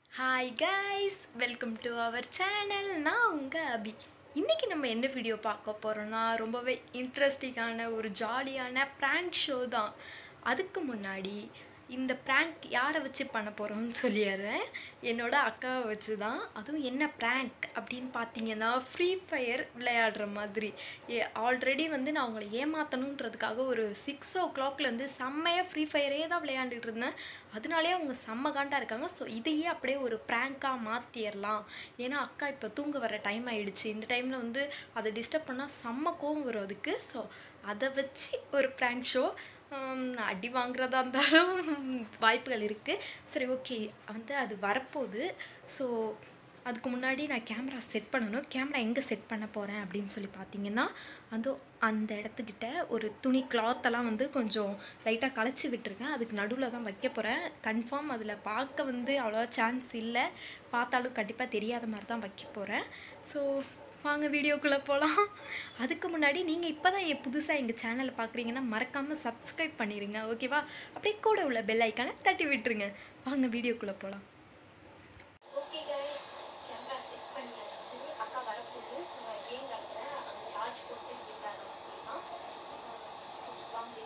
Hi guys welcome to our channel நான் உங்கள் அபி இன்றைக்கி நம்ம என்ன வீடியோ பார்க்க போகிறோன்னா ரொம்பவே இன்ட்ரெஸ்டிங்கான ஒரு ஜாலியான ப்ராங்க் ஷோ தான் அதுக்கு முன்னாடி இந்த ப்ராங்க் யாரை வச்சு பண்ண போகிறோம்னு சொல்லிடுறேன் என்னோட அக்காவை வச்சு தான் அதுவும் என்ன ப்ராங்க் அப்படின்னு பார்த்தீங்கன்னா ஃப்ரீ ஃபயர் விளையாடுற மாதிரி ஏ ஆல்ரெடி வந்து நான் அவங்கள ஏமாற்றணுன்றதுக்காக ஒரு சிக்ஸ் ஓ கிளாக்லேருந்து செம்மையாக ஃப்ரீ ஃபயரே தான் விளையாண்டுட்டு இருந்தேன் அதனாலே அவங்க செம்ம காண்டாக இருக்காங்க ஸோ இதையே அப்படியே ஒரு ப்ராங்காக மாற்றிடலாம் ஏன்னா அக்கா இப்போ தூங்க வர டைம் ஆயிடுச்சு இந்த டைமில் வந்து அதை டிஸ்டர்ப் பண்ணால் செம்ம கோவம் வரும் அதுக்கு ஸோ அதை வச்சு ஒரு ப்ராங்க் ஷோ அடி வாங்குறதா இருந்தாலும் வாய்ப்புகள் இருக்குது சரி ஓகே வந்து அது வரப்போகுது ஸோ அதுக்கு முன்னாடி நான் கேமரா செட் பண்ணணும் கேமரா எங்கே செட் பண்ண போகிறேன் அப்படின்னு சொல்லி பார்த்தீங்கன்னா அது அந்த இடத்துக்கிட்ட ஒரு துணி கிளாத்தெல்லாம் வந்து கொஞ்சம் லைட்டாக களைச்சி விட்டுருக்கேன் அதுக்கு நடுவில் தான் வைக்க போகிறேன் கன்ஃபார்ம் அதில் பார்க்க வந்து அவ்வளோவா சான்ஸ் இல்லை பார்த்தாலும் கண்டிப்பாக தெரியாத மாதிரி தான் வைக்க போகிறேன் ஸோ வாங்க வீடியோக்குள்ளே போகலாம் அதுக்கு முன்னாடி நீங்கள் இப்போ தான் என் புதுசாக எங்கள் சேனலை பார்க்குறீங்கன்னா மறக்காமல் சப்ஸ்கிரைப் பண்ணிடுங்க ஓகேவா அப்படியே கூட உள்ள பெல் ஐக்கானை தட்டி விட்டுருங்க வாங்க வீடியோக்குள்ளே போகலாம் ஓகே கைஸ் கேமரா செட் பண்ணியாச்சு அக்கா வரப்போகுது ஸோ நான் கேம் விளாட்றேன் அந்த சார்ஜ் போட்டு கேம் விளாட்றேன் அப்படின்னா வாங்க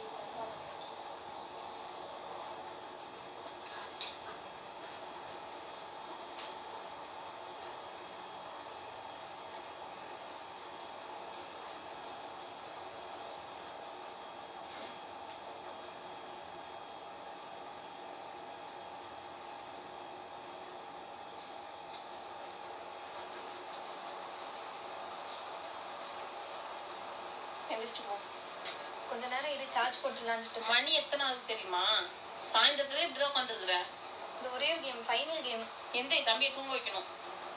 எந்திரிச்சு போ கொஞ்ச நேரம் இரு சார்ஜ் போட்டுலான்ட்டு மணி எத்தனை ஆகுது தெரியுமா சாயந்தரத்துல இப்படிதான் உட்காந்துருக்குற இந்த ஒரே ஒரு கேம் ஃபைனல் கேம் எந்த என் தம்பியை தூங்க வைக்கணும்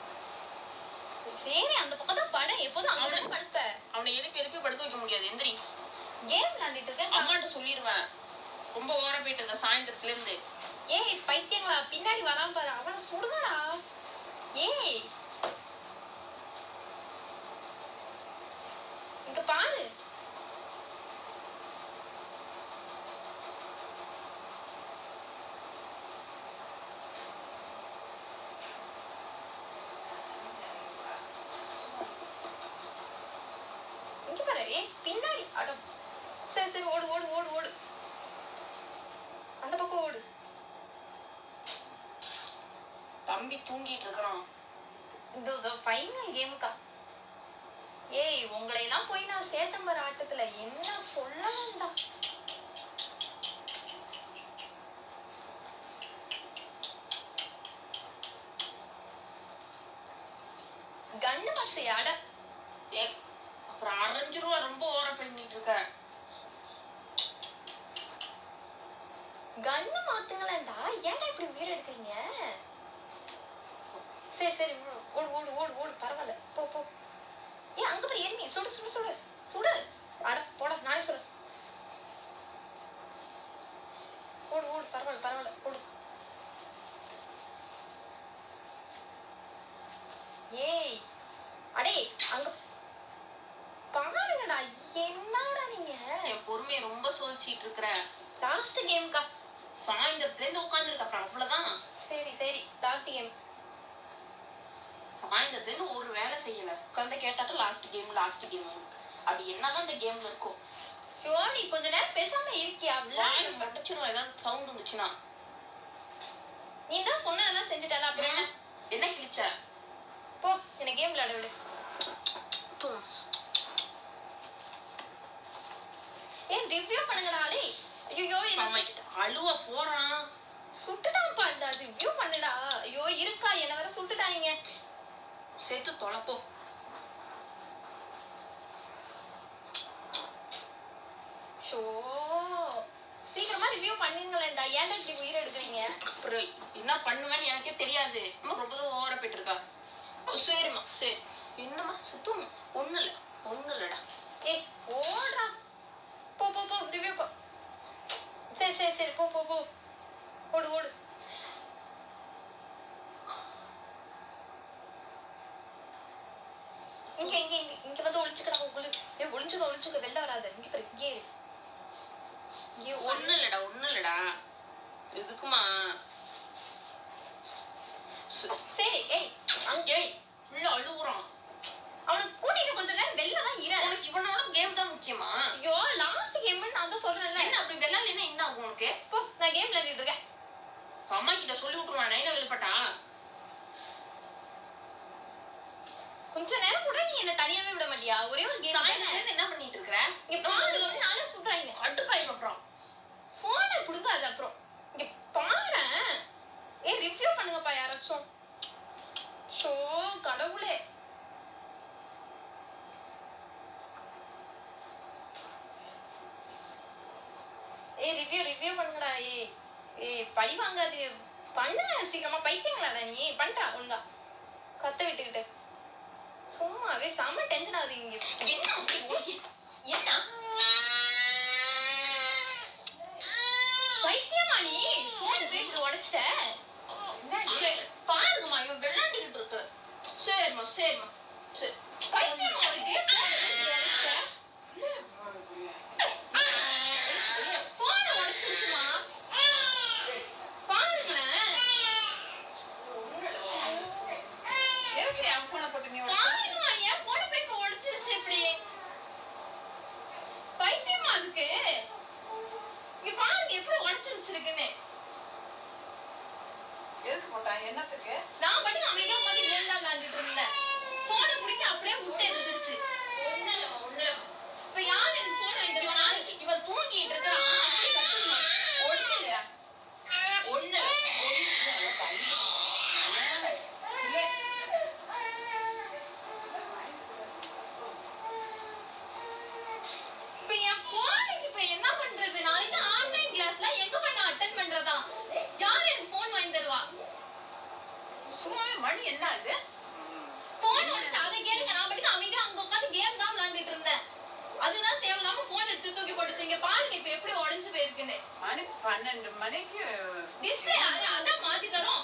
சரி அந்த பக்கம் தான் படம் எப்போதும் அங்கே தான் படுப்ப அவனை எழுப்பி எழுப்பி படுக்க வைக்க முடியாது எந்திரி கேம் விளாண்டுட்டு இருக்கேன் அம்மாட்ட சொல்லிடுவேன் ரொம்ப ஓர போயிட்டு இருக்க சாயந்தரத்துல இருந்து ஏய் பைத்தியங்களா பின்னாடி வராம பாரு அவனை சுடுங்கடா ஏய் இங்க பாரு இங்க பாரு ஏய் பின்னாடி அட சரி சரி ஓடு ஓடு ஓடு ஓடு அந்த பக்கம் ஓடு தம்பி தூங்கிட்டு இருக்கிறான் இந்த ஃபைனல் கேமுக்கா ஏய் உங்களை எல்லாம் போய் நான் சேத்தம்பர ஆட்டத்துல என்ன சொல்ல வேண்டாம் கண்ணு பசை அட ஏ அப்புறம் அரைஞ்சு ரூபா ரொம்ப ஓர பண்ணிட்டு இருக்க கண்ணு மாத்துங்களேன்டா ஏன்டா இப்படி உயிர் எடுக்கிறீங்க சரி சரி ஓடு ஓடு ஓடு ஓடு பரவாயில்ல போ போ ஏ அங்க போய் எரிமி சுடு சுடு சுடு சுடு அட போட நானே சுடு ஓடு ஓடு பரவாயில்ல பரவாயில்ல ஓடு ஏய் அடே அங்க பாருங்கடா என்னடா நீங்க என் பொறுமையை ரொம்ப சோதிச்சிட்டு இருக்கிற லாஸ்ட் கேம்க்கா சாயந்தரத்துல இருந்து உட்காந்துருக்க அப்புறம் அவ்வளவுதான் சரி சரி லாஸ்ட் கேம் சாயந்தரத்துல இருந்து ஒரு வேலை செய்யல உட்காந்து கேட்டாக்க லாஸ்ட் கேம் லாஸ்ட் கேம் அப்படி என்னதான் இந்த கேம்ல இருக்கும் ஐயோ நீ கொஞ்ச நேரம் பேசாம இருக்கியா வாயில் பட்டுச்சிரும் ஏதாவது சவுண்ட் இருந்துச்சுன்னா நீ தான் சொன்னதெல்லாம் செஞ்சுட்டல அப்புறம் என்ன என்ன கிழிச்ச போ எனக்கு கேம் விளையாட விடு ஏன் ரிவ்யூ பண்ணுங்கடா டேய் ஐயோ என்ன அவன் அழுவ போறான் சுட்டுட்டான்ப்பா இந்த ரிவ்யூ பண்ணுடா ஐயோ இருக்கா என்ன வேற சுட்டுட்டாங்க சேர்த்து தொலைப்போ ஷோ சீக்கிரமா ரிவ்யூ பண்ணுங்களேன்டா ஏன்டா இப்படி உயிர் எடுக்கிறீங்க அப்புறம் என்ன பண்ணுவேன்னு எனக்கே தெரியாது அம்மா ரொம்ப தூரம் ஓர போயிட்டு இருக்கா ஓ, சரிம்மா சரி என்னம்மா சுத்தம் ஒண்ணும் இல்ல ஒண்ணும் இல்லடா ஏய் ஓடுறா போ போ போ ரிவ்யூ போ சரி சரி சரி போ போ போ ஓடு ஓடு இங்க இங்க இங்க இங்க வந்து ஒளிச்சுக்கடா உங்களுக்கு ஏ ஒளிச்சுக்க ஒளிச்சுக்க வெளில வராத இங்க பாரு இங்கே இரு. இங்கே ஒண்ணு ஒண்ணும் இல்லடா ஒண்ணும் இல்லடா எதுக்குமா சு- சரி ஏய் அங்க ஏய் உள்ள அழுகுறான் அவனுக்கு கூட்டிட்டு கொஞ்ச நேரம் வெளில தான் இரு உனக்கு இவனோட கேம் தான் முக்கியமா ஐயோ லாஸ்ட் கேம்னு நான் தான் சொல்றேன்ல என்ன அப்படி விளையாடலன்னா என்ன ஆகும் உனக்கு போ நான் கேம் விளையாடிட்டு இருக்கேன் உங்க அம்மா கிட்ட சொல்லி விட்டுருவான் நைனா வெளிப்பட்டா கொஞ்ச நேரம் கூட நீ என்ன தனியாவே விட மாட்டியா ஒரே ஒரு கேம் சாயந்தரம் இருந்து என்ன பண்ணிட்டு இருக்கிற இங்க பாரு வந்து நாளே சுடுறாங்க அடுப்பாய் பண்றான் போனை புடுங்காது அப்புறம் இங்க பாரு ஏ ரிவ்யூ பண்ணுங்கப்பா யாராச்சும் ஷோ கடவுளே ஏ ரிவ்யூ ரிவ்யூ பண்ணுங்கடா ஏ ஏ பழி வாங்காது பண்ணுங்க சீக்கிரமா பைத்தியங்களாடா நீ பண்றா ஒழுங்கா கத்த விட்டுக்கிட்டு சும்மாவே செம்ம டென்ஷன் ஆகுது இங்க என்ன அப்படி உனக்கு என்ன பைத்தியமா நீ போன் பேக்கு உடைச்சிட்ட சரி, பாருங்கம்மா இவன் விளையாண்டுக்கிட்டு இருக்கு சரிம்மா சரிம்மா சரி பைத்தியமா உனக்கு போன் உடைச்சிட்ட போன் உடைச்சிருச்சுமா பாருங்களேன் எதுக்கு என் போனை போட்டு நீ பாருங்கம்மா ஏன் போன பேக்க உடைச்சிருச்சு இப்படி பைத்தியமா அதுக்கு இங்க பாருங்க எப்படி உடைச்சு வச்சிருக்குன்னு எதுக்கு போட்டா என்னத்துக்கு நான் பாட்டுக்கு அமைதியா உட்காந்து கேம் தான் விளையாண்டுட்டு இருந்தேன் போனை பிடிக்க அப்படியே விட்டு எரிஞ்சிருச்சு ஒண்ணும் இல்லம்மா ஒண்ணும் இல்லம்மா இப்ப யார் எனக்கு போன் வாங்கி தருவா நாளைக்கு இவன் தூங்கிட்டு இருக்கான் அப்படி கத்துமா ஒண்ணு இல்ல ஒண்ணு இப்ப என் போனுக்கு இப்ப என்ன பண்றது நாளைக்கு ஆன்லைன் கிளாஸ்ல எங்க போய் நான் அட்டென்ட் பண்றதா யார் எனக்கு போன் வாங்கி தருவா சும்மா மணி என்ன அது போன் உடைச்சு அதை கேளுங்க நான் பாட்டுக்கு அமைதியா அங்க உட்காந்து கேம் தான் விளையாண்டுட்டு இருந்தேன் அதுதான் தேவையில்லாம போன் எடுத்து தூக்கி போட்டுச்சு இங்க பாருங்க இப்ப எப்படி உடைஞ்சு போயிருக்குன்னு மணி பன்னெண்டு மணிக்கு டிஸ்பிளே அது அதான் மாத்தி தரோம்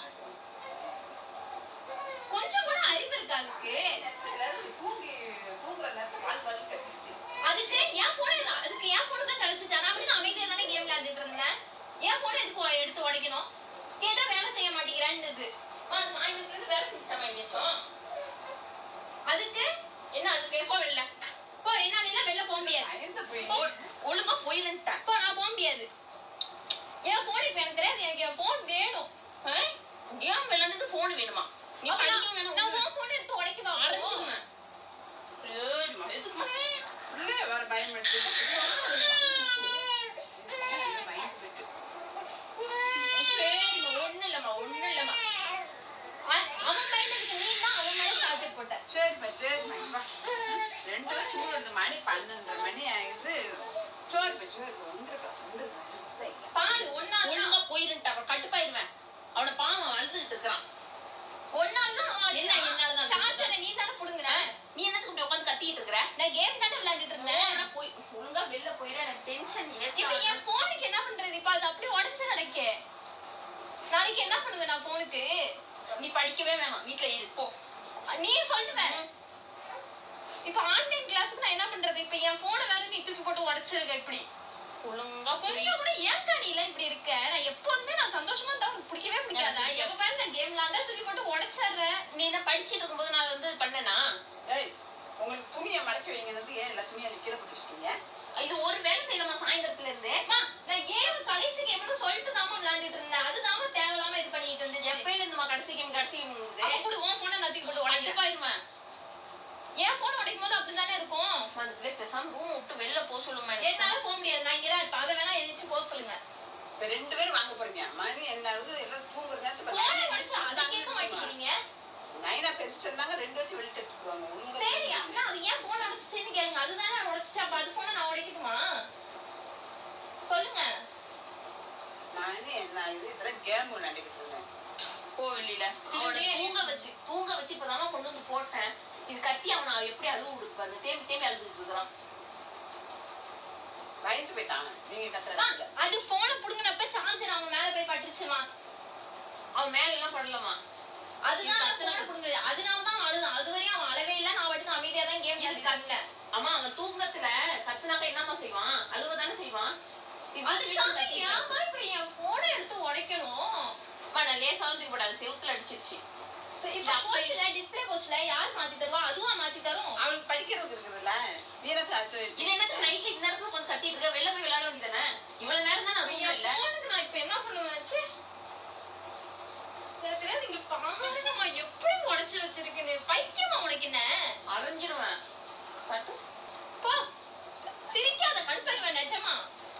கொஞ்சம் கூட அறிவு இருக்கா அதுக்கு எல்லாரும் தூங்கி தூங்குற நேரத்துல பால் பால் கத்திட்டு அதுக்கு என் போன் அதுக்கு என் போன் தான் கிடைச்சிச்சு நான் அப்படி அமைதியா தானே கேம் விளையாண்டுட்டு இருந்தேன் என் போன் எதுக்கு உ- எடுத்து உடைக்கணும் கேட்டா வேலை செய்ய மாட்டேங்கிறேன்னு ஆ சாயந்தரத்துல இருந்து வேலை செஞ்சாமா எங்கேயும் அதுக்கு என்ன அதுக்கு எப்போ வெளில இப்போ என்னால வெளில போக முடியாது பயந்து போய் ஒ- ஒழுங்கா போயிருந்துட்டேன் இப்போ நான் போக முடியாது என் போன் இப்ப எனக்கு தெரியாது எனக்கு என் போன் வேணும் கேம் விளையாண்டுட்டு போன் வேணுமா நீ அப்ப படிக்க நான் வேணும் நான் உன் போன் எடுத்து உடைக்க பாப்போம் அரைஞ்சிருவேன் சரிம்மா எதுக்குமா உள்ளே வர பயம் எடுத்து பயந்து போயிட்டு சரிம்மா ஒண்ணும் இல்லம்மா ஒண்ணும் இல்லம்மா அ- அவன் பையனுக்கு நீ தான் அவன் மேல சார்ஜர் போட்ட சரிப்பா சரிப்பா வா. ரெண்டு பேரும் தூங்குறது மணி பன்னெண்டு மணி ஆகுது சரிப்பா சரிப்பா வந்துருக்கா வந்துருக்கா பாரு ஒன்னால ஒழுங்கா போயிருந்துட்டா அவன் கட்டுப்பாயிருவேன் அவனை பாவம் அழுதுகிட்டு இருக்கிறான் ஒன்னால என்ன என்னாலதான் சார்ஜரை நீ தானே புடுங்கின நீ என்னத்துக்கு இப்படி உட்காந்து கத்திக்கிட்டு இருக்கிற நான் கேம் தானே விளையாண்டுட்டு இருந்தேன் போனா போய் ஒழுங்கா வெளில போயிட எனக்கு டென்ஷன் இப்ப என் போனுக்கு என்ன பண்றது இப்ப அது அப்படியே உடைச்சு நடக்கே நாளைக்கு என்ன பண்ணுவேன் நான் போனுக்கு நீ படிக்கவே வேணாம் வீட்ல இரு போ நீ சொல்லுவ இப்ப ஆன்லைன் கிளாஸுக்கு நான் என்ன பண்றது இப்ப என் போனை வேற நீ தூக்கி போட்டு உடைச்சிருக்க இப்படி ஒழுங்கா போய் கொஞ்சம் கூட ஏன் நீ எல்லாம் இப்படி இருக்க நான் எப்போதுமே நான் சந்தோஷமா இருந்தா உனக்கு பிடிக்கவே பிடிக்காதா எனக்கு எப்ப பாரு நான் கேம் விளையாண்டா தூக்கி போட்டு உடைச்சிடுறேன் நீ என்ன படிச்சிட்டு இருக்கும்போது நான் வந்து பண்ணனா ஏய் உங்களுக்கு துணியை மடக்கி வைங்கிறது ஏன் எல்லா துணியை கீழே பிடிச்சிட்டீங்க இது ஒரு வேலை செய்யலாமா சாயந்தரத்துல இருந்து அம்மா, நான் கேம் கடைசி கேம்னு சொல்லிட்டு தாமா விளையாண்டுட்டு இருந்தேன் அதுதாம்மா தேவையில்லாம இது பண்ணிட்டு இருந்துச்சு எப்பயில இருந்துமா கடைசி கேம் கடைசி கேம் அப்ப கூட உன் போனை நான் தூக்கி போட்டு உடைக்கிறேன் கட்டுப்பாயிருவேன் என் போன் உடைக்கும் போது அப்படிதானே இருக்கும் அந்த பிள்ளை பேசாம ரூம் விட்டு வெளில போக சொல்லுமா எனக்கு என்னால போக முடியாது நான் இங்கதான் இருப்பேன் அதை வேணா எதிர்த்து போக சொல்லுங்க இப்ப ரெண்டு பேரும் வாங்க போறீங்க மணி என்ன ஆகுது எல்லாம் தூங்குற நேரத்துல போனை உடைச்சு அதை கேட்க மாட்டேங்கிறீங்க நைனா பெருசு சொன்னாங்க ரெண்டு வச்சு வெளிச்சு எடுத்துக்குவாங்க உங்க சரி அண்ணா அது ஏன் போன் உடைச்சிச்சுன்னு கேளுங்க அதுதானே உடைச்சிச்சு அப்ப அது போனை நான் உடைக்கட்டுமா சொல்லுங்க நானே என்ன ஆகுது இதெல்லாம் கேம் விளையாண்டுக்கிட்டு இருந்தேன் போ வெளியில அவனை தூங்க வச்சு தூங்க வச்சு இப்பதானே கொண்டு வந்து போட்டேன் இது கட்டி அவனை எப்படி அழுவு விடுது பாருங்க தேம்பி தேம்பி அழுதுட்டு இருக்கிறான் பயந்து போயிட்டாங்க நீங்க அம்மா, கத்துறாங்க அது போனை புடுங்கினப்ப சார்ஜர் அவங்க மேல போய் பட்டுருச்சுமா அவன் மேல எல்லாம் படலமா அதுதான் இது அந்த போனை புடுங்குறது அதனாலதான் அவன் அழுதான் அது வரையும் அவன் அழவே இல்லை நான் பாட்டுக்கு அமைதியா தான் கேம் இது கட்டல அம்மா அவன் தூங்கத்துல கத்துனாக்க என்னம்மா செய்வான் அழுவதானே செய்வான் இது வச்சு வச்சு அதுக்காக கத்திட்டு ஏம்மா இப்படி என் போனை எடுத்து உடைக்கணும் அம்மா, நான் லேசா வந்து போட அது செவுத்துல அடிச்சிருச்சு இப்ப போச்சுல டிஸ்ப்ளே போச்சுல யார் மாத்தி தருவா அதுவா மாத்தி தரும் அவளுக்கு படிக்கிறதுக்கு இருக்குதுல்ல வீரத்தை அது இது என்னத்துக்கு நைட்ல இந்த நேரத்துல கொஞ்சம் கத்திட்டு இருக்க வெளில போய் விளையாட வேண்டியதானே இவ்வளவு நேரம் தான் நான் அப்ப ரூம்ல என் இல்ல போனுக்கு நான் இப்ப என்ன பண்ணுவேன் ச்சே. எனக்கு தெரியாது இங்க பாருங்கம்மா எப்படி உடைச்சு வச்சிருக்குன்னு பைத்தியமா உனக்கு என்ன அரைஞ்சிருவேன் பட்டு போ சிரிக்காத கடுப்பருவேன் நிஜமா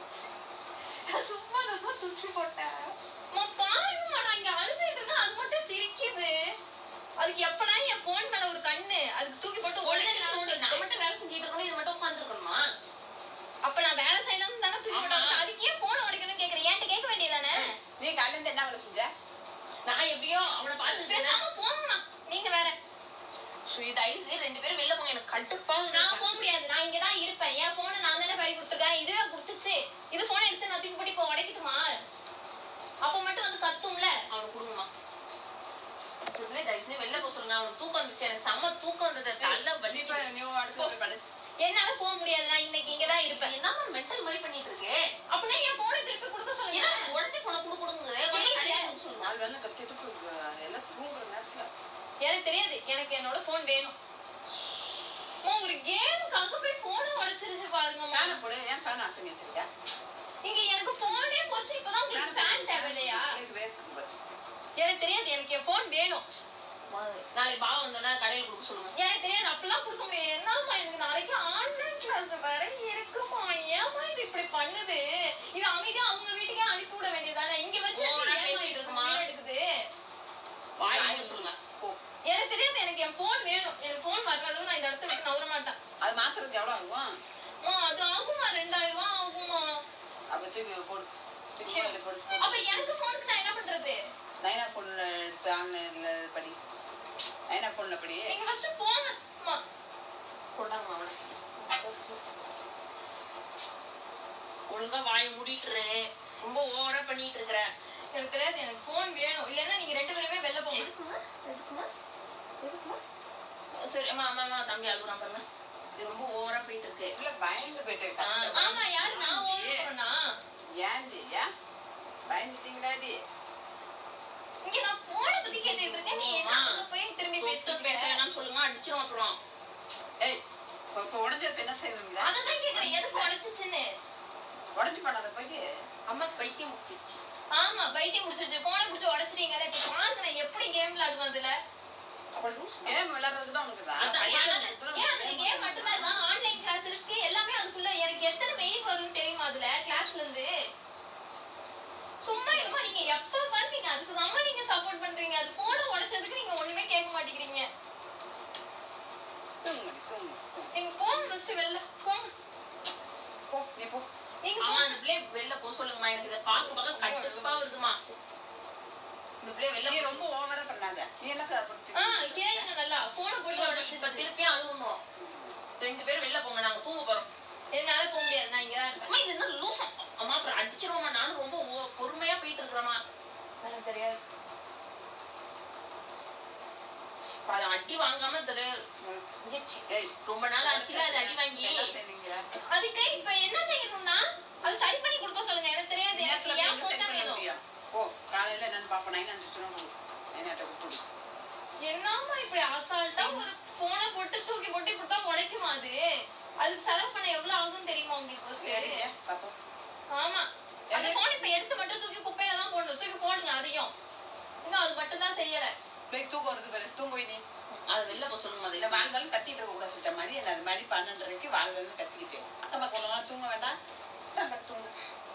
நான் சும்மா ரொம்ப துச்சு போட்டேன் அம்மா, பாருங்கம்மா நான் இங்க அழுதுட்டு இருக்கேன் அது மட்டும் சிரிக்குது அதுக்கு எப்படா என் போன் மேல ஒரு கண்ணு அதுக்கு தூக்கி போட்டு உடனே உடனே நான் சொல்லி, நான் மட்டும் வேலை செஞ்சுட்டு இருக்கணும் இது மட்டும் உட்காந்துருக்கணுமா அப்ப நான் வேலை செய்யணும்னு தானே தூக்கி போட்டு ஆமா. வச்சேன். அதுக்கு ஏன் போன் உடைக்கணும்னு கேக்குறேன் ஏன்ட்ட கேட்க வேண்டியதானே நீ காலையில இருந்து என்ன வேலை செஞ்ச நான் எப்படியோ அவனை பார்த்து பேசாம போங்கம்மா நீங்க வேற தயவு செய்து ரெண்டு பேரும் வெளில போங்க எனக்கு கட்டுப்பாடு நான் போக முடியாது நான் இங்க தான் இருப்பேன் என் போனை நான் தானே பறி கொடுத்துருக்கேன் இதுவே கொடுத்துச்சு இது போன் எடுத்து நான் தூக்கி போட்டு இப்போ உடைக்கட்டுமா அப்ப மட்டும் வந்து கத்தும்ல அவனுக்கு கொடுங்கம்மா இப்படியே தயவு செஞ்சு வெளில போக சொல்லுங்க அவனுக்கு தூக்கம் வந்துச்சு எனக்கு செம்ம தூக்கம் வந்தது தள்ள நீ வலி இப்ப நீ அடுத்து போய் படு என்னால போக முடியாது நான் இன்னைக்கு இங்க தான் இருப்பேன் என்னம்மா மென்டல் மாதிரி பண்ணிட்டு இருக்கு அப்படின்னா என் போனை திருப்பி கொடுக்க சொல்லுங்க ஏன்னா உடனே போன குடு கொடுங்க இல்ல. கடையில கொடுக்க சொல்லுங்க நாலு வேலை கத்திட்டு போய் எல்லாம் தூங்குற நேரத்துல எனக்கு தெரியாது எனக்கு என்னோட போன் வேணும் அம்மா, ஒரு கேமுக்காக போய் போனை உடைச்சிருச்சு பாருங்கம்மா ஃபேனை போடு ஏன் ஃபேன் ஆஃப் பண்ணி வச்சிருக்கியா இங்க எனக்கு போனே போச்சு இப்பதான் உங்களுக்கு ஃபேன் தேவையில்லையா எனக்கு வேணும் பாரு. எனக்கு தெரியாது எனக்கு என் போன் வேணும் நாளைக்கு பாவம் வந்தோடனே கடையில கொடுக்க சொல்லுங்க எனக்கு தெரியாது அப்பெல்லாம் கொடுக்க முடியாது என்னம்மா எனக்கு நாளைக்கு ஆன்லைன் கிளாஸ் வேற இருக்குமா ஏமா இது இப்படி பண்ணுது இது அமைதியா அவங்க வீட்டுக்கே அனுப்பி விட வேண்டியதானே இங்க வச்சு ஓவரா ஏம்மா பேசிட்டு இப்படி இருக்குமா? உயிரை எடுக்குது வாய் வாங்க சொல்லுங்க போ எனக்கு தெரியாது எனக்கு என் போன் வேணும் எனக்கு போன் வர்ற அளவு நான் இந்த இடத்த விட்டு நவர மாட்டேன் அது மாத்துறதுக்கு எவ்வளவு ஆகும் அம்மா, அது ஆகுமா ரெண்டாயிரம் ரூபாய் ஆகுமா அப்ப தூக்கி போடு தூக்கி போடு, போடு போடு. அப்ப எனக்கு போனுக்கு நான் என்ன பண்றது நைனா போன்ல எடுத்து ஆன்லைன்ல படி நைனா போன்ல படி நீங்க ஃபர்ஸ்ட் போங்க அம்மா கொண்டாங்க அவனை ஒழுங்கா வாய் மூடிட்டுரு ரொம்ப ஓவரா பண்ணிட்டு இருக்கிற எனக்கு தெரியாது எனக்கு போன் வேணும் இல்லைன்னா நீங்க ரெண்டு பேருமே வெளில போங்க எதுக்குமா எதுக்குமா எதுக்குமா சரி அம்மா அம்மா அம்மா தம்பி அழுகுறான் பாருங்க இது ரொம்ப ஓவரா போயிட்டு இருக்கு இல்ல பயந்து போயிட்டு ஆ, ஆமா யாரு நான் ஓடுறேன்னா ஏன்டி ஏன் பயந்துட்டீங்களாடி இங்க நான் போனை பத்தி கேட்டுட்டு இருக்கேன் நீ என்ன ஆமா. அங்க போய் திரும்பி பேச பேசிட்டு பேச இருக்க? வேணாம்னு சொல்லுங்க அடிச்சிரும் அப்புறம் ஏய் இப்ப இப்ப உடஞ்சது என்ன செய்வீங்களா அததான் கேக்குறேன் எதுக்கு உடைச்சிச்சுன்னு உடஞ்சு பண்ணாத போய் அம்மா பைத்தியம் முடிச்சிருச்சு ஆமா பைத்தியம் முடிச்சிருச்சு போனை புடிச்சு உடைச்சிட்டீங்கல்ல இப்ப பாருங்க நான் எப்படி கேம் விளையாடுவேன் அதுல அப்ப லூஸ் கேம் விளையாடுறது தான் உனக்கு தான் அதான், ஏன் அதுல கேம் மட்டும்தான் இருக்கா ஆன்லைன் கிளாஸ் இருக்கு எல்லாமே அதுக்குள்ள எனக்கு எத்தனை மெயில் வரும் தெரியுமா அதுல கிளாஸ்ல இருந்து சும்மா என்னமா நீங்க எப்ப பாத்தீங்க அதுக்கு தான் நீங்க சப்போர்ட் பண்றீங்க அது போனை உடைச்சதுக்கு நீங்க ஒண்ணுமே கேட்க மாட்டேங்கிறீங்க தூங்குடி தூங்கு தூங்கு. நீங்க போங்க ஃபர்ஸ்ட் வெளில போங்க போ நீ போ நீங்க ஆமா போங்க அந்த பிள்ளை வெளில போக சொல்லுங்கம்மா எனக்கு இதை பார்க்க பார்க்க கட்டுப்பா வருதுமா இந்த பிள்ளை வெளில நீ போ ரொம்ப ஓவரா பண்ணாத நீ என்ன கதை ஆ கேளுங்க நல்லா போனை போட்டு இப்ப உடைச்சிச்சு திருப்பியும் அழுகணும் ரெண்டு பேரும் வெளில போங்க நாங்க தூங்க போறோம் என்னால போக முடியாது நான் இங்க தான் இருப்பேன் அம்மா இது என்ன லூசம் அம்மா அப்புறம் அடிச்சிருவோமா நானும் ரொம்ப ஓ- பொறுமையா போயிட்டு இருக்கிறேம்மா எனக்கு தெரியாது அது அடி வாங்காம தெரு ஏய் ரொம்ப நாள் ஆச்சுல அது அடி வாங்கி என்ன செய்வீங்க அதுக்கு இப்ப என்ன செய்யணும்னா அது சரி பண்ணி கொடுக்க சொல்லுங்க எனக்கு தெரியாது எனக்கு நேரத்துல ஏன் என்ன போன் செட் தான் பண்ண வேணும் முடியும் ஓ காலையில என்னன்னு பாப்போம் நைன் ஹண்ட்ரட் நைனாட்ட கொடுத்து என்னம்மா இப்படி அசால்ட்டா ஒரு போனை போட்டு தூக்கி போட்டு இப்படி தான் உடைக்குமா அது அதுக்கு செலவு பண்ண எவ்வளவு ஆகும் தெரியுமா உங்களுக்கு சரி first? பாப்போம் ஆமா அந்த போன் இப்ப எடுத்து மட்டும் தூக்கி குப்பையில தான் போடணும் தூக்கி போடுங்க அதையும் இன்னும் அது மட்டும் தான் செய்யல போய் தூக்கம் வருது பாரு தூங்கு நீ அது வெளில போக சொல்லுங்க இந்த அது வாழ்ந்தாலும் கத்திட்டு இருக்க கூட சொல்லிட்டேன் மணி என்ன அது மணி பன்னெண்டரைக்கு வாழ்ந்தாலும் கத்திக்கிட்டு அக்கம் பக்கம் உள்ளவங்க தூங்க வேண்டாம் சாப்பாடு தூங்கு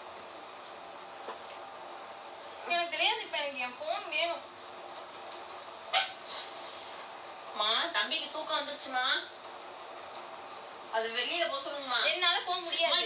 எனக்கு தெரியாது இப்ப எனக்கு என் போன் வேணும் மா தம்பிக்கு தூக்கம் வந்துருச்சுமா அது வெளியில போக சொல்லுங்கம்மா என்னால போக முடியாது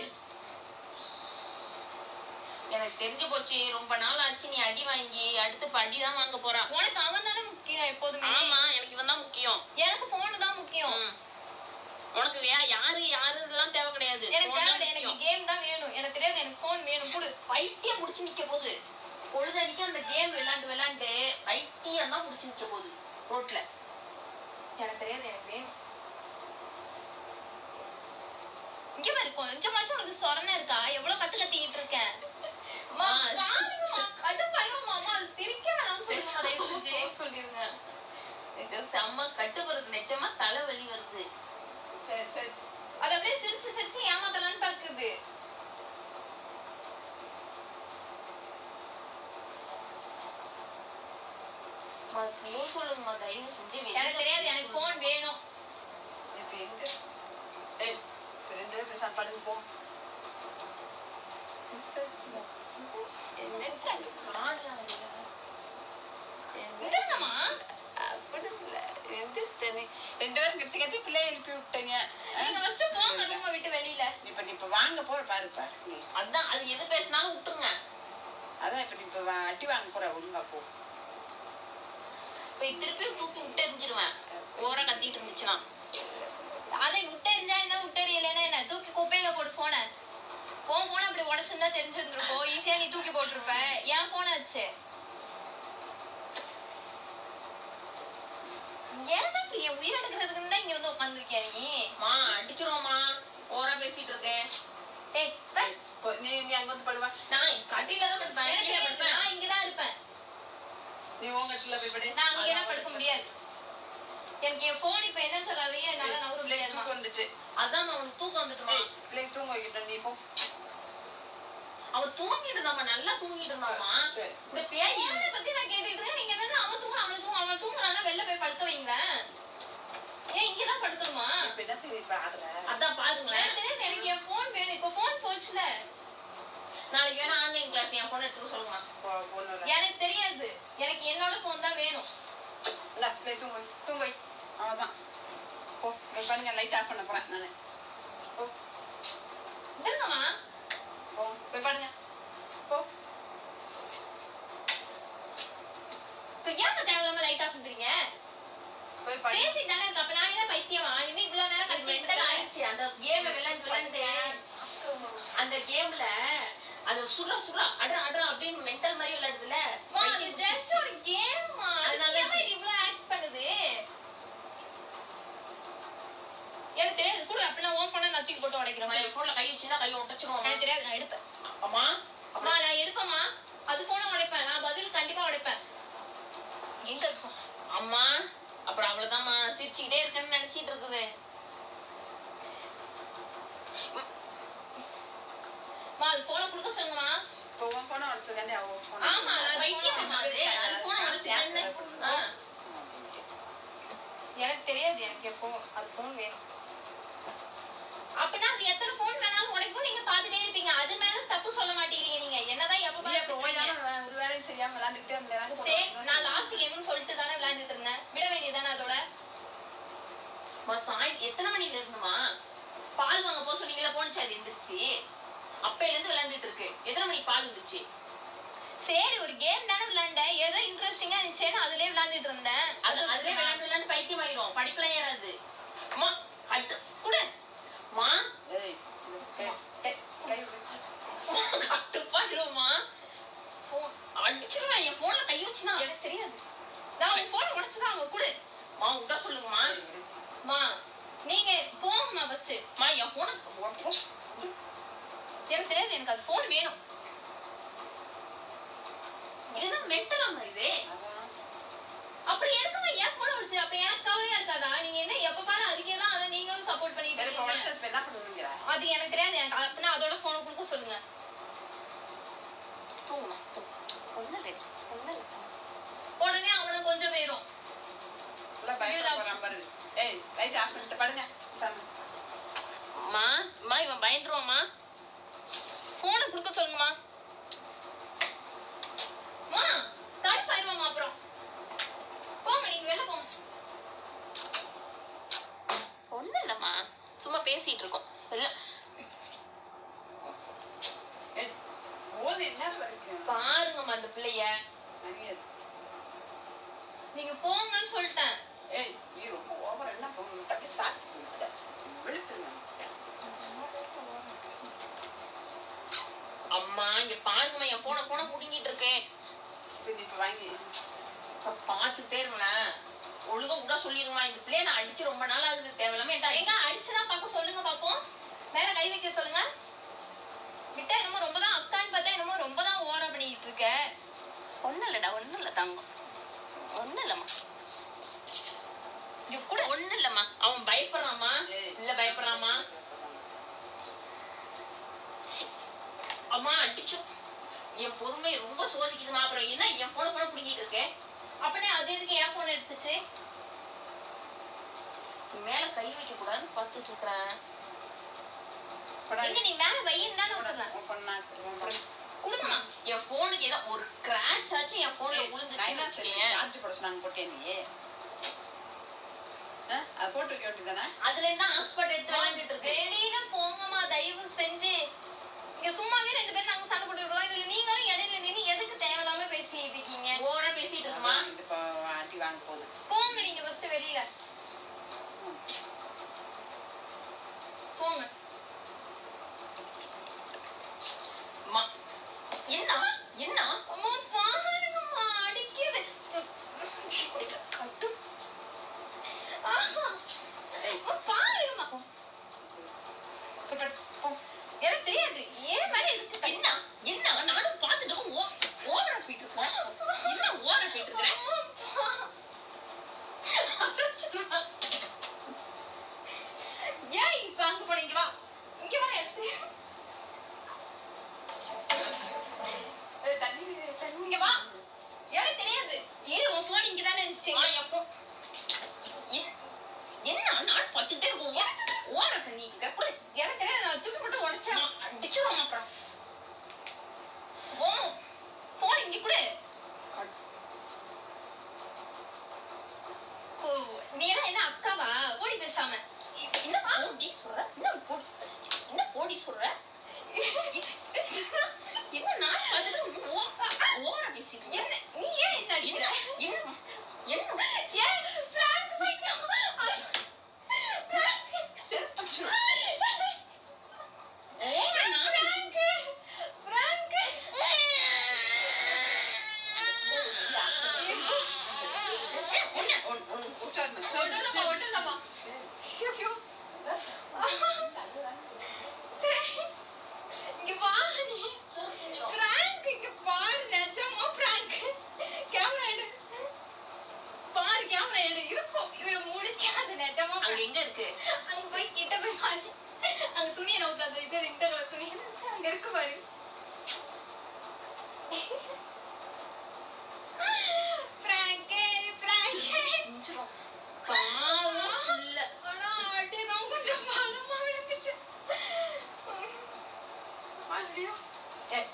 எனக்கு தெரிஞ்சு போச்சு ரொம்ப நாள் ஆச்சு நீ அடி வாங்கி அடுத்து இப்ப அடி தான் வாங்க போறா உனக்கு அவன் தானே முக்கியம் எப்போதுமே ஆமா எனக்கு இவன் தான் முக்கியம் எனக்கு போன் தான் முக்கியம் ம். உனக்கு வே யாரு யாரு இதெல்லாம் தேவை கிடையாது எனக்கு phone தான் தேவை எனக்கு முக்கியம். கேம் தான் வேணும் எனக்கு தெரியாது எனக்கு போன் வேணும் கொடு பைத்தியம் முடிச்சு நிக்க போகுது பொழுதடிக்கு அந்த கேம் விளையாண்டு விளையாண்டு பைத்தியம் தான் முடிச்சு நிக்க போகுது ரோட்ல எனக்கு தெரியாது எனக்கு வேணும் இங்க பாரு கொஞ்சமாச்சும் உனக்கு சொரணை இருக்கா எவ்வளவு கத்து கத்திக்கிட்டு இருக்கேன் அம்மா, ஆ. பாருங்கம்மா, கடுப்பாயிரும்மா, அம்மா, அது சிரிக்க வேணாம்னு சொல்லுங்கம்மா, தயவு செஞ்சு. சொல்லிருங்க செம்ம கட்டுப்படுறது நிஜமா தலைவலி வருது சரி சரி அது அப்படியே சிரிச்சு சிரிச்சு ஏமாத்தலாம்னு பாக்குது ஃபோன் சொல்லுங்கம்மா தயவு செஞ்சு வெளியில எனக்கு தெரியாது எனக்கு போன் வேணும் இப்ப எங்க ஏய் இப்ப ரெண்டு பேரும் பேசாம படுங்க போ காணல அவங்கள. விடுங்கம்மா அப்படி இல்ல எந்திரிச்சிட்டேன் நீ ரெண்டு பேரும் கத்தி கத்தி பிள்ளைய எழுப்பி விட்டீங்க நீங்க ஃபர்ஸ்ட் போங்க ரூமை விட்டு வெளியில இப்ப நீ இப்ப வாங்க போற பாருப்பா நீ அதான் அது எது பேசினாலும் விட்டுருங்க அதான் இப்ப நீ இப்ப வா- அடி வாங்க போற ஒழுங்கா போ இப்ப திருப்பியும் தூக்கி விட்டு எரிஞ்சிருவேன் ஓரா கத்திட்டு இருந்துச்சுன்னா அதை விட்டெறிஞ்சா என்ன விட்டெறியலைன்னா என்ன தூக்கி குப்பையில போடு போனை உன் போனை அப்படி உடச்சிருந்தா தெரிஞ்சு வந்துருக்கோம் ஈஸியா நீ தூக்கி போட்டிருப்ப என் போனை ஆச்சு ஏன்டா இப்படி என் உயிர் எடுக்கிறதுக்குன்னு தான் இங்க வந்து உட்காந்துருக்கியா நீ மா அடிச்சிருவோம்மா ஓரா பேசிட்டு இருக்கேன் டேய் பே. போ, நீ நீ அங்க வந்து படுவா நான் கட்டில தான் படுப்பேன் எனக்கு கீழே தெரியாது, படுப்பேன் நான் இங்கதான் இருப்பேன் நீ உன் கட்டில போய் படு நான் அங்கெல்லாம் படுக்க முடியாது எனக்கு என் போன் இப்ப என்ன சொல்றாலே என்னால நவர பிள்ளைக்கு முடியாதுமா தூக்கம் வந்துட்டு அதான் அவனுக்கு தூக்கம் வந்துட்டுமா ஏய், பிள்ளைக்கு தூங்க வைக்கிட்டேன் நீ போ அவன் தூங்கிட்டு இருந்தாமா நல்லா தூங்கிட்டு இருந்தாமா சரி. இந்த பேய் அவனை பத்தி நான் கேட்டுட்டு இருக்கேன் நீங்க என்ன அவன் தூங்குறான் அவன் தூங்க அவன் தூங்குறான்னா வெளில போய் படுக்க வைங்களேன் ஏன் இங்கதான் படுக்கணுமா இப்ப என்ன தெரியும் இப்ப ஆடுற அதான் பாருங்களேன் எனக்கு தெரியாது, எனக்கு என் போன் வேணும் இப்ப போன் போச்சுல நாளைக்கு வேணா ஆன்லைன் கிளாஸ் என் போன் எடுத்துக்க சொல்லுங்க போ- பொண்ணு இல்ல. எனக்கு தெரியாது எனக்கு என்னோட போன் தான் வேணும் இந்தா, பிள்ளை தூங்க வை, தூங்க வை. அவ்வளவுதான் போ போய் பாருங்க லைட் ஆஃப் பண்ண போறேன் நானு போ என்னங்கம்மா போ போய் பாருங்க போ இப்ப ஏன் தேவையில்லாம லைட் ஆஃப் பண்றீங்க போய் பாரு பேசிட்டு தானே இருக்கு அப்ப நான் என்ன பைத்தியமா இன்னும் இவ்வளவு நேரம் அது கத்திட்டு மெண்டல் இருக்கேன். ஆயிடுச்சு அந்த கேம் விளையாண்டு விளையாண்டு அந்த கேம்ல அது சுடுறா சுடுறா அடா அடா அப்படின்னு மென்டல் மாதிரி விளையாடுதுல அம்மா, அது just ஒரு game மா. அதனால அதுக்கு ஏம்மா இது இவ்வளவு act பண்ணுது? எனக்கு தெரியாது கூட அப்படின்னா உன் போனை நான் தூக்கி போட்டு உடைக்கிறேன் என் போன்ல கை வச்சுன்னா கை உடைச்சிருவோம் எனக்கு தெரியாது நான் எடுப்பேன் அம்மா அம்மா நான் எடுப்பேம்மா அது போனை உடைப்பேன் நான் பதில் கண்டிப்பா உடைப்பேன் எங்க இருக்கும் அம்மா அப்புறம் அவ்வளவுதாம்மா சிரிச்சுக்கிட்டே இருக்கேன்னு நினைச்சிட்டு இருக்குது அம்மா அது போனை கொடுக்க சொல்லுங்கம்மா இப்போ உன் போனை உடச்சிருக்காண்டி அவ போனை ஆமா, அது வைத்தியமா அது அது போன உடச்சு எனக்கு தெரியாது எனக்கு என் phone அது phone வேணும் அப்படின்னா அது எத்தனை phone வேணாலும் உடைக்கும் நீங்க பார்த்துட்டே இருப்பீங்க அது மேல தப்பு சொல்ல மாட்டேங்கிறீங்க நீங்க என்னதான் எப்ப நீ அப்ப பாரு ஓயாம வே- ஒரு வேலையும் செய்யாம விளையாண்டுக்கிட்டே இருந்தேன் சரி நான் லாஸ்ட் கேம்னு சொல்லிட்டு தானே விளையாண்டுட்டு இருந்தேன் விட வேண்டியதானே அதோட சாய் எத்தனை மணில இருந்துமா பால் வாங்க போக சொன்னீங்களா போனுச்சு அது எந்திரிச்சு அப்பையில இருந்து விளையாண்டுட்டு இருக்கு எத்தனை மணிக்கு பால் வந்துச்சு சரி ஒரு கேம் தானே விளையாண்டேன் ஏதோ இன்ட்ரெஸ்டிங்கா இருந்துச்சேன்னு அதுலயே விளையாண்டுட்டு இருந்தேன் அது அதுலயே விளையாண்டு விளையாண்டு பைத்தியம் ஆயிரும் படிப்புலாம் ஏறாது அம்மா அடுத்து கூட மா ஏய் ஏய், ஏய், கை விடு. கட்டுப்பாடுமா phone அடிச்சிருவேன் என் போன்ல கை வச்சுனா எனக்கு தெரியாது நான் உன் போனை உடைச்சுதான் அவங்க கொடு மா விட்டா சொல்லுங்கம்மா கை விடு. மா நீங்க போங்கம்மா ஃபர்ஸ்ட் மா என் போனை எனக்கு தெரியாது எனக்கு அது ஃபோன் வேணும் இதுதான் மென்டலாமா இது அதான். அப்படி எதுக்குமா ஏன் போன் உடைச்சு அப்ப எனக்கு கவலையா இருக்காதா நீங்க என்ன எப்ப பாரு அதுக்கே தான் அதை நீங்களும் சப்போர்ட் பண்ணிட்டு சரி, இப்ப இருக்கீங்க உடச்சா இப்ப என்ன பண்ணுவீங்கிற? அது எனக்கு தெரியாது எனக்கு அப்படின்னா அதோட போனை கொடுக்க சொல்லுங்க தூங்குமா ஒண்ணு இல்லை ஒண்ணு இல்லை உடனே அவனுக்கு கொஞ்சம் போயிரும் உள்ள பயப்பட போறான் பாரு. ஏய், light off பண்ணிட்டு படுங்க. சாமி. மா மா இவன் பயந்துருவாமா போனை கொடுக்க சொல்லுங்கம்மா மா தடுப்பாயிருவாமா அப்புறம் போங்க நீங்க வெளில போங்க ஒண்ணு இல்லம்மா சும்மா பேசிட்டு இருக்கோம் இல்ல ஏய், போது என்ன வரைக்கும்? பாருங்கம்மா அந்த பிள்ளைய நனியது. நீங்க போங்கன்னு சொல்லிட்டேன் ஏய், நீ ரொம்ப over என்ன பண்ணு? அப்படியே சாத்தி விட்டுட்ட. வெளுத்துருங்க. அம்மா இங்க பாருங்கம்மா என் போனை போனை புடுங்கிட்டு இருக்கேன் இது இப்ப வாங்கி இப்ப பாத்துட்டே இருங்களேன் ஒழுங்கா விடா சொல்லிருமா இந்த பிள்ளைய நான் அடிச்சு ரொம்ப நாள் ஆகுது தேவையில்லாம என்கிட்ட எங்க அடிச்சுதான் பார்க்க சொல்லுங்க பாப்போம் மேல கை வைக்க சொல்லுங்க விட்டா என்னமோ ரொம்ப தான் அக்கான்னு பார்த்தா என்னமோ ரொம்ப தான் ஓவரா பண்ணிட்டு இருக்க ஒண்ணு இல்லடா ஒண்ணு இல்ல தங்கம் ஒண்ணு இல்லம்மா பயப்படுறாமா ஏய். இல்ல பயப்படுறாமா அம்மா அடிச்சு என் பொறுமை ரொம்ப சோதிக்குதுமா அப்புறம் என்ன என் போன போன பிடிங்கிட்டு இருக்கேன் அப்பனே அது எதுக்கு என் போன் எடுத்துச்சு மேல கை வைக்க கூடாதுன்னு பார்த்துட்டு இருக்கிறேன் படா, எங்க நீ மேல வையின்னு தானே சொல்றேன் உன் phone நான் வச்சிருக்கேன் பாரு. குடுங்கம்மா என் போனுக்கு ஏதோ ஒரு கிராச் ஆச்சு என் போன்ல ஏய், நான் விழுந்துச்சுன்னு என்ன சொல்லி வச்சுக்கேன் charge போட சொன்னாங்க, போட்டியா நீ? ஆ, அது போட்டு வைக்க வேண்டியதுதானே? அதுல இருந்தா ஹாட்ஸ்பாட் எடுத்து விளையாண்டுட்டு இருக்கேன் வெளியில போங்கம்மா தயவு செஞ்சு இங்க சும்மாவே ரெண்டு பேரும் நாங்க சண்டை போட்டு விடுவோம் இதுல நீங்களும் இடையில நின்னு எதுக்கு தேவையில்லாம பேசிட்டு இருக்கீங்க ஓரா பேசிட்டு இருக்குமா அதான் இது இப்போ அடி வாங்க போகுது. போங்க நீங்க ஃபர்ஸ்ட் வெளியில போங்க அம்மா, என்ன என்ன அம்மா பாருங்கம்மா அடிக்குது கட்டு ஆஹா. அம்மா, பாருங்கம்மா போய் படு, போ. எனக்கு தெரியாது ஏன் மேல எதுக்கு கை- என்ன என்ன நானும் பார்த்துட்டு ஓ ஓவரா போயிட்டு இருக்கோம் என்ன ஓவரா போயிட்டு இருக்கிறேன் ஏன் இப்ப அங்க போன இங்க வா இங்க வா எடுத்து ஏய், தண்ணி தண்ணி இங்க வா எனக்கு தெரியாது ஏன் உன் போன் இங்க தானே இருந்துச்சு ஆ, என் phone. என்ன- என்ன நான் பார்த்துட்டே இருக்கோம் ஓவரா பண்ணிட்டு இருக்க கொடு. எனக்கு தெரியாது நான் தூக்கி போட்டு உடைச்சேன் நான் அடிச்சிருவோம் அப்புறம் ஓ போன் இங்க கொடு ஓ நீ எல்லாம் என்ன அக்காவா ஓடி பேசாம என்ன போடி சொல்ற என்ன போடி என்ன போடி சொல்ற என்ன நான் பார்த்துட்டு ஓவரா பேசிட்டு இருக்கேன். என்ன நீ ஏன் என்ன என்ன அடிக்கிற என்ன என்ன ஏன் பிராங்க் பண்ணிட்டோம் ஓவரா நான் பிராங்க் ஒண்ணு ஒண்ணு ஒண்ணு உற்சாகம், ஒட்டலப்பா ஒட்டலப்பா ஐயோ சரி இங்க வா நீ பிராங்க் இங்க பாரு நிஜமா பிராங்க் கேமரா எடு பாரு கேமரா எடு இருக்கும் இவன் முடிக்காத நிஜமா அங்க எங்க இருக்கு அங்க போய் கிட்ட போய் பாரு அங்க துணியை நோக்காத இது இந்த துணி அங்க இருக்கு பாரு பிராங்கே பிராங்கே மிஞ்சிரும். பாவம் புள்ள. ஆனா அடிதான் கொஞ்சம் பலமா விழுந்துட்டு ஐயோ ஏய்,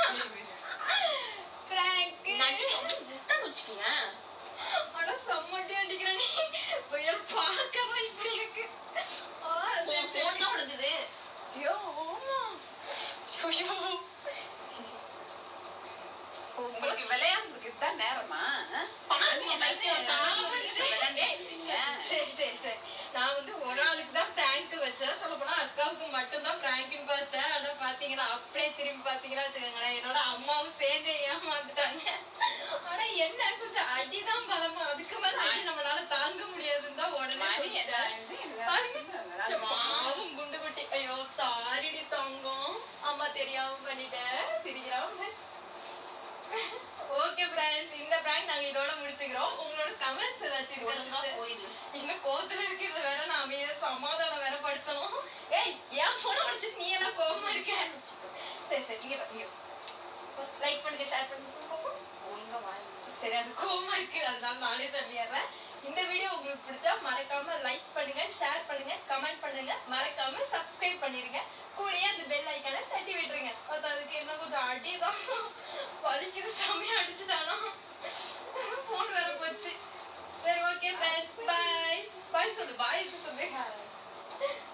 பிராங்க் நடி அவன் விட்டான்னு வச்சுக்கோயேன். ஆனா செம்மட்டி அடிக்கிற நீ புயல் பார்க்கதான் இப்படி இருக்கு ஆ, சரி, உன் சரி. phone தான் உடைஞ்சது. ஐயோ ஆமா ஐயோ உங்களுக்கு விளையாடுறதுக்கு இதுதான் நேரமா ஆ? பாருங்க, பைத்தியம் நான் சாமி வந்து- வந்து விளையாண்டே. சரி சரி சரி நான் வந்து ஒரு ஆளுக்கு தான் பிராங்க் வச்சேன் சொல்ல போனா அக்காவுக்கு மட்டும் தான் பிராங்க்னு பார்த்தேன் ஆனா பாத்தீங்கன்னா அப்படியே திரும்பி பாத்தீங்கன்னா வச்சுக்கோங்களேன் என்னோட அம்மாவும் சேர்ந்து ஏமாந்துட்டாங்க ஆனா என்ன கொஞ்சம் அடிதான் பலமா அதுக்கு மேல அடி நம்மளால தாங்க முடியாதுன்னு தான் உடனே மணி என்ன சொல்லிட்டேன் இது? என்ன பாருங்க. விளையாடுறது? பாவம் குண்டு குட்டி ஐயோ தாரிடி தங்கம் அம்மா தெரியாம பண்ணிட்டேன் சிரிக்கிறாம ஓகே ஃப்ரெண்ட்ஸ் இந்த பிராங்க் நாங்க இதோட முடிச்சுக்கிறோம் உங்களோட கமெண்ட்ஸ் ஏதாச்சும் ஒழுங்கா இருக்கா போயிரு. இன்னும் கோத்துல இருக்கிறது வேற நான் அமைதியா சமாதானம் வேற படுத்தணும் ஏய் ஏன் போன உடைச்சிட்டு நீ எல்லாம் கோவமா இருக்க சரி சரி இங்க இங்க லைக் பண்ணுங்க ஷேர் பண்ணுங்க சொல்லுங்க பாப்போம். ஒழுங்கா வாய் மூடு. சரி அது கோவமா இருக்கு அதனால நானே சொல்லிடுறேன் இந்த வீடியோ உங்களுக்கு பிடிச்சா மறக்காம லைக் பண்ணுங்க ஷேர் பண்ணுங்க கமெண்ட் பண்ணுங்க மறக்காம சப்ஸ்கிரைப் பண்ணிருங்க கூடயே அந்த பெல் ஐக்கானை தட்டி விட்டுருங்க அது அதுக்கு என்ன கொஞ்சம் அடிதான் வலிக்குது செம்மையா அடிச்சுட்டானா போன் வேற போச்சு சரி ஓகே ஃப்ரெண்ட்ஸ் பாய் பாய் சொல்லு பாய் சொல்லு